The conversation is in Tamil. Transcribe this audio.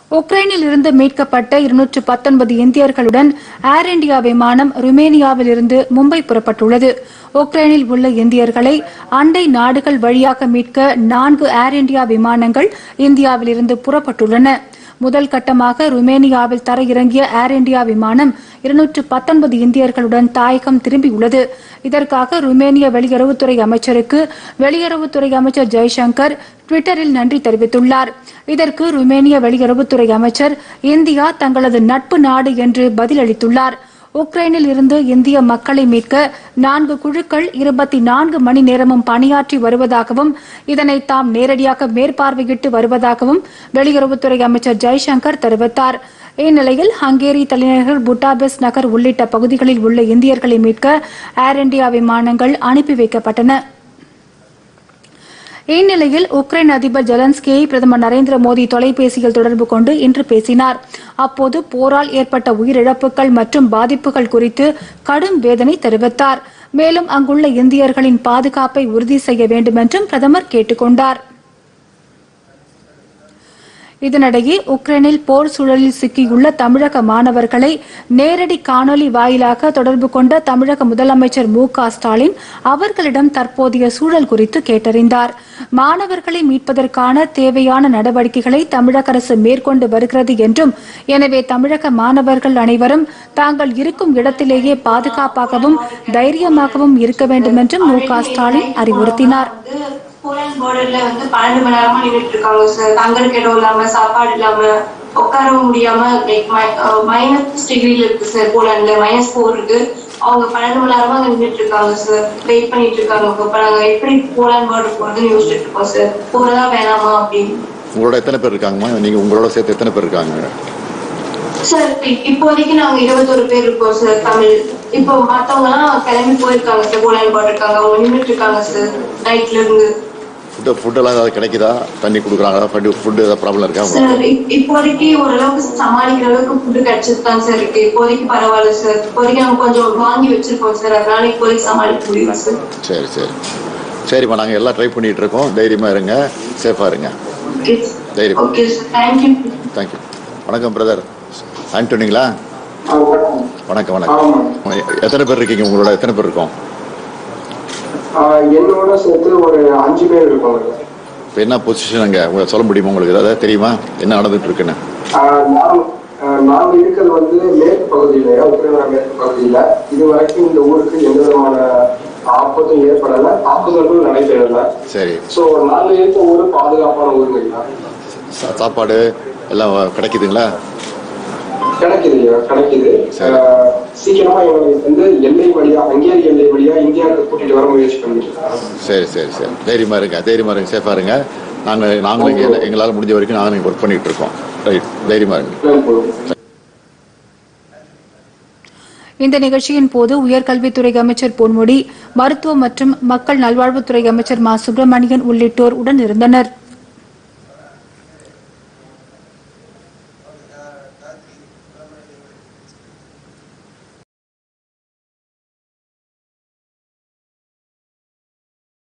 உக்ரைனில் இருந்து மீட்கப்பட்ட இருநூற்று பத்தொன்பது இந்தியர்களுடன் ஏர் இந்தியா விமானம் ருமேனியாவில் இருந்து மும்பை புறப்பட்டுள்ளது உக்ரைனில் உள்ள இந்தியர்களை அண்டை நாடுகள் வழியாக மீட்க நான்கு ஏர் இந்தியா விமானங்கள் இந்தியாவில் இருந்து புறப்பட்டுள்ளன முதல் கட்டமாக ருமேனியாவில் தரையிறங்கிய ஏர் இந்தியா விமானம் இருநூற்று பத்தொன்பது இந்தியர்களுடன் தாயகம் திரும்பியுள்ளது இதற்காக ருமேனிய வெளியுறவுத்துறை அமைச்சருக்கு வெளியுறவுத்துறை அமைச்சர் ஜெய்சங்கர் டுவிட்டரில் நன்றி தெரிவித்துள்ளார் இதற்கு ருமேனிய வெளியுறவுத்துறை அமைச்சர் இந்தியா தங்களது நட்பு நாடு என்று பதிலளித்துள்ளார் உக்ரைனில் இருந்து இந்திய மக்களை மீட்க நான்கு குழுக்கள் இருபத்தி நான்கு மணி நேரமும் பணியாற்றி வருவதாகவும் இதனை தாம் நேரடியாக மேற்பார்வையிட்டு வருவதாகவும் வெளியுறவுத்துறை அமைச்சர் ஜெய்சங்கர் தெரிவித்தார் இந்நிலையில் ஹங்கேரி தலைநகர் புட்டாபெஸ் நகர் உள்ளிட்ட பகுதிகளில் உள்ள இந்தியர்களை மீட்க ஏர் இந்தியா விமானங்கள் அனுப்பி வைக்கப்பட்டன இந்நிலையில் உக்ரைன் அதிபர் ஜெலன்ஸ்கியை பிரதமர் நரேந்திர மோடி தொலைபேசியில் தொடர்பு கொண்டு இன்று பேசினார் அப்போது போரால் ஏற்பட்ட உயிரிழப்புகள் மற்றும் பாதிப்புகள் குறித்து கடும் வேதனை தெரிவித்தார் மேலும் அங்குள்ள இந்தியர்களின் பாதுகாப்பை உறுதி செய்ய வேண்டும் என்றும் பிரதமர் கேட்டுக் கொண்டார் இதனிடையே உக்ரைனில் போர் சூழலில் சிக்கியுள்ள தமிழக மாணவர்களை நேரடி காணொலி வாயிலாக தொடர்பு கொண்ட தமிழக முதலமைச்சர் மு க ஸ்டாலின் அவர்களிடம் தற்போதைய சூழல் குறித்து கேட்டறிந்தார் மாணவர்களை மீட்பதற்கான தேவையான நடவடிக்கைகளை தமிழக அரசு மேற்கொண்டு வருகிறது என்றும் எனவே தமிழக மாணவர்கள் அனைவரும் தாங்கள் இருக்கும் இடத்திலேயே பாதுகாப்பாகவும் தைரியமாகவும் இருக்க வேண்டும் என்றும் மு க ஸ்டாலின் அறிவுறுத்தினார் வந்து போலண்ட் பார்டர்ல வந்து பன்னெண்டு மணி நேரமா நின்றுட்டு இருக்காங்க சார் தங்கறதுக்கு இடம் இல்லாம சாப்பாடு இல்லாம உட்காரவும் முடியாம லைக் மைனஸ் டிகிரில இருக்கு சார் போலண்ட்ல மைனஸ் ஃபோர் இருக்கு அவங்க பன்னெண்டு மணி நேரமா அங்க நின்றுட்டு இருக்காங்க சார் வெயிட் பண்ணிட்டு இருக்காங்க இப்ப நாங்க எப்படி போலண்ட் பார்டர் போறதுன்னு யோசிச்சுட்டு இருக்கோம் சார் போறதா வேணாமா அப்படின்னு உங்களோட எத்தனை பேர் இருக்காங்கம்மா நீங்க உங்களோட சேர்த்து எத்தனை பேர் இருக்காங்க சார் இ- இப்போதைக்கு நாங்க இருபத்தொரு பேர் இருக்கோம் சார் தமிழ் இப்போ மத்தவங்க எல்லாம் கிளம்பி போயிருக்காங்க சார் போலண்ட் பார்டர் இருக்காங்க அவங்க நின்றுட்டு இருக்காங்க சார் நைட்ல இருந்து ஃபுட்டு ஃபுட்டெல்லாம் ஏதாவது கிடைக்குதா தண்ணி கொடுக்குறாங்களா ஃபுட்டு ஃபுட்டு ஏதாவது ப்ராப்ளம் இருக்கா சார் இப்- இப்போதைக்கு ஓரளவுக்கு சமாளிக்கிற அளவுக்கு ஃபுட்டு கிடைச்சது தான் சார் இருக்கு இப்போதைக்கு பரவாயில்ல சார் இப்போதைக்கு நாங்க கொஞ்சம் வாங்கி வச்சிருக்கோம் சார் அதனால இப்போதைக்கு சமாளிக்க முடியும் சார் சரி சரி சரிம்மா நாங்கள் எல்லாம் ட்ரை பண்ணிட்டு இருக்கோம் தைரியமாக இருங்க சேஃபாக இருங்க ஓகே தைரியம். ஓகே சார் தேங்க்யூ தேங்க்யூ வணக்கம் பிரதர் ஆண்டோனிங்களா வணக்கம் ஆமாம். வணக்கம் எத்தனை பேர் இருக்கீங்க உங்களோட எத்தனை பேர் இருக்கோம் ஆஹ் என்னோட சேர்த்து ஒரு அஞ்சு பேர் இருக்கோங்க இப்போ என்ன பொசிஷன் அங்கே உங்களை சொல்ல முடியுமா உங்களுக்கு ஏதாவது தெரியுமா என்ன நடந்துட்டு இருக்குன்னு ஆஹ் நான் ஆஹ் நாங்க இருக்கிறது வந்து மேற்கு பகுதியில உக்ரைனோட மேற்கு பகுதியில இது வரைக்கும் இந்த ஊருக்கு எந்த விதமான ஆபத்தும் ஏற்படல தாக்குதல்களும் நடைபெறல சரி சோ நாங்க இருக்க ஊரு பாதுகாப்பான ஊருங்க சா- சாப்பாடு எல்லாம் கிடைக்குதுங்களா கிடைக்குது கிடைக்குது சரி. ஆஹ் சீக்கிரமா எங்களுக்கு வந்து எல்லை வழியா ஹங்கேரி எல்லை வழியா இந்தியாவுக்கு கூட்டிட்டு வர முயற்சி பண்ணிட்டு இருக்காங்க சரி சரி சரி தைரியமாக இருங்க தைரியமாக இருங்க சேஃபாக இருங்க நாங்கள் நாங்களும் இங்கே எங்களால் முடிஞ்ச வரைக்கும் நாங்களும் ஒர்க் பண்ணிட்டு இருக்கோம் ரைட் தைரியமாக இருங்க நன்றி. இந்த நிகழ்ச்சியின் போது உயர்கல்வித்துறை அமைச்சர் பொன்முடி மருத்துவ மற்றும் மக்கள் நல்வாழ்வுத்துறை அமைச்சர் மா சுப்பிரமணியன் உள்ளிட்டோர் உடன் இருந்தனர்